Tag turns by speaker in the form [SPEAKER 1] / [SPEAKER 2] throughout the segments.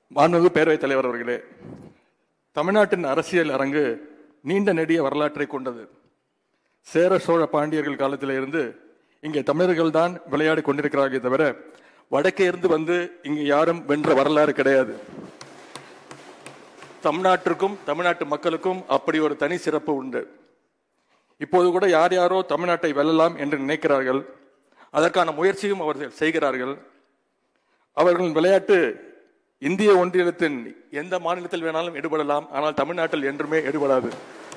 [SPEAKER 1] மாண்புமிகு பேரவைத் தலைவர் அவர்களே தமிழ்நாட்டின் அரசியல் அரங்கு நீண்ட நெடிய வரலாற்றை கொண்டது சேர சோழ பாண்டியர்கள் காலத்திலே இருந்து இங்கே தமிழர்கள் தான் விளையாடி கொண்டிருக்கிறார்களே தவிர வடக்கே இருந்து வந்து இங்கு யாரும் வென்ற வரலாறு கிடையாது தமிழ்நாட்டிற்கும் தமிழ்நாட்டு மக்களுக்கும் அப்படி ஒரு தனி சிறப்பு உண்டு இப்போது கூட யார் யாரோ தமிழ்நாட்டை வெல்லலாம் என்று நினைக்கிறார்கள் அதற்கான முயற்சியும் அவர்கள் செய்கிறார்கள் அவர்களின் விளையாட்டு இந்திய ஒன்றியத்தின் எந்த மாநிலத்தில் வேணாலும் எடுபடலாம் ஆனால் தமிழ்நாட்டில் என்றுமே எடுபடாது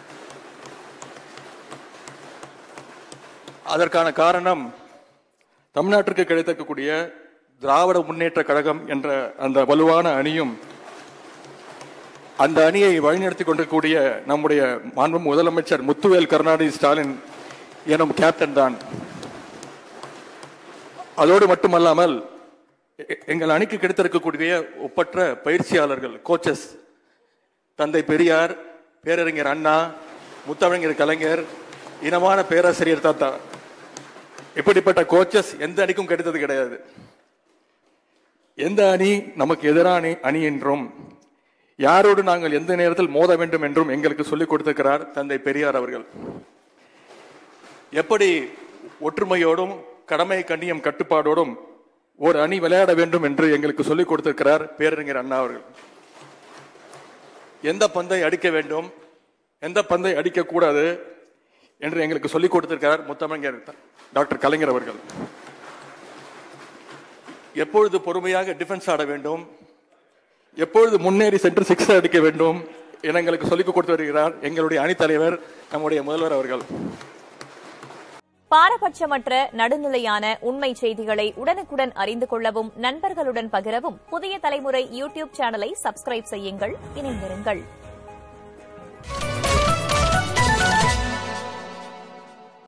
[SPEAKER 1] அதற்கான காரணம் தமிழ்நாட்டிற்கு கிடைத்திருக்கக்கூடிய திராவிட முன்னேற்ற கழகம் என்ற அந்த வலுவான அணியும் அந்த அணியை வழிநடத்தி கொண்டிருக்கக்கூடிய நம்முடைய மாண்பு முதலமைச்சர் முத்துவேல் கருணாநிதி ஸ்டாலின் எனும் கேப்டன் தான் அதோடு மட்டுமல்லாமல் எ- எங்கள் அணிக்கு கிடைத்திருக்கக்கூடிய ஒப்பற்ற பயிற்சியாளர்கள் கோச்சஸ் தந்தை பெரியார் பேரறிஞர் அண்ணா முத்தமிழர் கலைஞர் இனமான பேராசிரியர் தாத்தா இப்படிப்பட்ட கோச்சஸ் எந்த அணிக்கும் கிடைத்தது கிடையாது எந்த அணி நமக்கு எதிரான அணி- அணி என்றும் யாரோடு நாங்கள் எந்த நேரத்தில் மோத வேண்டும் என்றும் எங்களுக்கு சொல்லிக் கொடுத்திருக்கிறார் தந்தை பெரியார் அவர்கள் எப்படி ஒற்றுமையோடும் கடமை கண்ணியம் கட்டுப்பாடோடும் ஒரு அணி விளையாட வேண்டும் என்று எங்களுக்கு சொல்லிக் கொடுத்திருக்கிறார் பேரறிஞர் அண்ணா அவர்கள் எந்த பந்தை அடிக்க வேண்டும் எந்த பந்தை அடிக்க கூடாது என்று எங்களுக்கு சொல்லிக் கொடுத்திருக்கிறார் முத்தமிழர் டாக்டர் கலைஞர் அவர்கள் எப்பொழுது பொறுமையாக டிஃபென்ஸ் ஆட வேண்டும் எப்பொழுது முன்னேறி சென்று சிக்ஸ் அடிக்க வேண்டும் என எங்களுக்கு சொல்லிக் கொடுத்து வருகிறார் எங்களுடைய அணித் தலைவர் நம்முடைய முதல்வர் அவர்கள்
[SPEAKER 2] பாரபட்சமற்ற நடுநிலையான உண்மை செய்திகளை உடனுக்குடன் அறிந்து கொள்ளவும் நண்பர்களுடன் பகிரவும் புதிய தலைமுறை யூடியூப் சேனலை சப்ஸ்கிரைப் செய்யுங்கள் இணைந்திருங்கள்